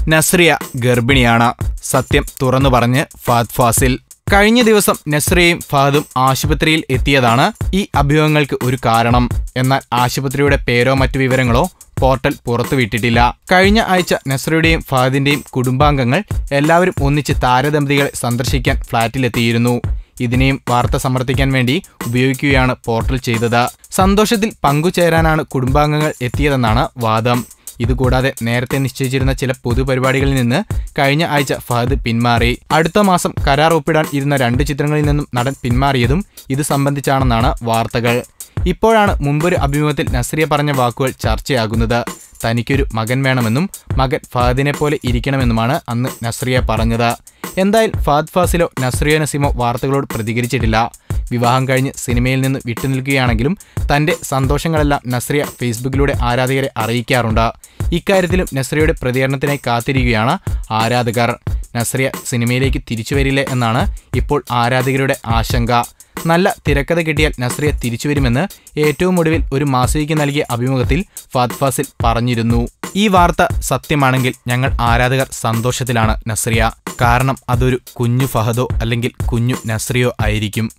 നസ്രിയ ഗർഭിണിയാണ് സത്യം തുറന്നു പറഞ്ഞ് ഫാദ് ഫാസിൽ കഴിഞ്ഞ ദിവസം നസ്രിയയും ഫഹദും ആശുപത്രിയിൽ എത്തിയതാണ് ഈ അഭ്യൂഹങ്ങൾക്ക് ഒരു കാരണം എന്നാൽ ആശുപത്രിയുടെ പേരോ മറ്റു വിവരങ്ങളോ പോർട്ടൽ പുറത്തുവിട്ടിട്ടില്ല കഴിഞ്ഞ ആഴ്ച നസ്രയുടെയും ഫഹദിന്റെയും കുടുംബാംഗങ്ങൾ എല്ലാവരും ഒന്നിച്ച് താരദമ്പതികളെ സന്ദർശിക്കാൻ ഫ്ളാറ്റിലെത്തിയിരുന്നു ഇതിനെയും വാർത്ത സമർത്ഥിക്കാൻ വേണ്ടി ഉപയോഗിക്കുകയാണ് പോർട്ടൽ ചെയ്തത് സന്തോഷത്തിൽ പങ്കുചേരാനാണ് കുടുംബാംഗങ്ങൾ എത്തിയതെന്നാണ് വാദം ഇതുകൂടാതെ നേരത്തെ നിശ്ചയിച്ചിരുന്ന ചില പൊതുപരിപാടികളിൽ നിന്ന് കഴിഞ്ഞ ആഴ്ച ഫഹദ് പിന്മാറി അടുത്ത മാസം കരാർ ഒപ്പിടാൻ ഇരുന്ന രണ്ട് ചിത്രങ്ങളിൽ നിന്നും നടൻ പിന്മാറിയതും ഇത് സംബന്ധിച്ചാണെന്നാണ് വാർത്തകൾ ഇപ്പോഴാണ് മുമ്പൊരു അഭിമുഖത്തിൽ നസ്രിയ പറഞ്ഞ വാക്കുകൾ ചർച്ചയാകുന്നത് തനിക്കൊരു മകൻ വേണമെന്നും മകൻ ഫഹദിനെ പോലെ ഇരിക്കണമെന്നുമാണ് അന്ന് നസ്രിയ പറഞ്ഞത് എന്തായാലും ഫഹദ് ഫാസിലോ നസ്രിയ നസീമോ വാർത്തകളോട് പ്രതികരിച്ചിട്ടില്ല വിവാഹം കഴിഞ്ഞ് സിനിമയിൽ നിന്ന് വിട്ടുനിൽക്കുകയാണെങ്കിലും തന്റെ സന്തോഷങ്ങളെല്ലാം നസ്രിയ ഫേസ്ബുക്കിലൂടെ ആരാധകരെ അറിയിക്കാറുണ്ട് ഇക്കാര്യത്തിലും നസ്രിയയുടെ പ്രതികരണത്തിനായി കാത്തിരിക്കുകയാണ് ആരാധകർ നസ്രിയ സിനിമയിലേക്ക് തിരിച്ചു വരില്ലേ എന്നാണ് ഇപ്പോൾ ആരാധകരുടെ ആശങ്ക നല്ല തിരക്കഥ കിട്ടിയാൽ നസ്രിയ തിരിച്ചുവരുമെന്ന് ഏറ്റവും ഒടുവിൽ ഒരു മാസികയ്ക്ക് നൽകിയ അഭിമുഖത്തിൽ ഫാദ് ഫാസിൽ പറഞ്ഞിരുന്നു ഈ വാർത്ത സത്യമാണെങ്കിൽ ഞങ്ങൾ ആരാധകർ സന്തോഷത്തിലാണ് നസ്രിയ കാരണം അതൊരു കുഞ്ഞു ഫഹദോ അല്ലെങ്കിൽ കുഞ്ഞു നസ്രിയോ ആയിരിക്കും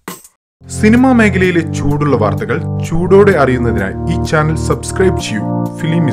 സിനിമാ മേഖലയിലെ ചൂടുള്ള വാർത്തകൾ ചൂടോടെ അറിയുന്നതിനായി ഈ ചാനൽ സബ്സ്ക്രൈബ് ചെയ്യൂ ഫിലിം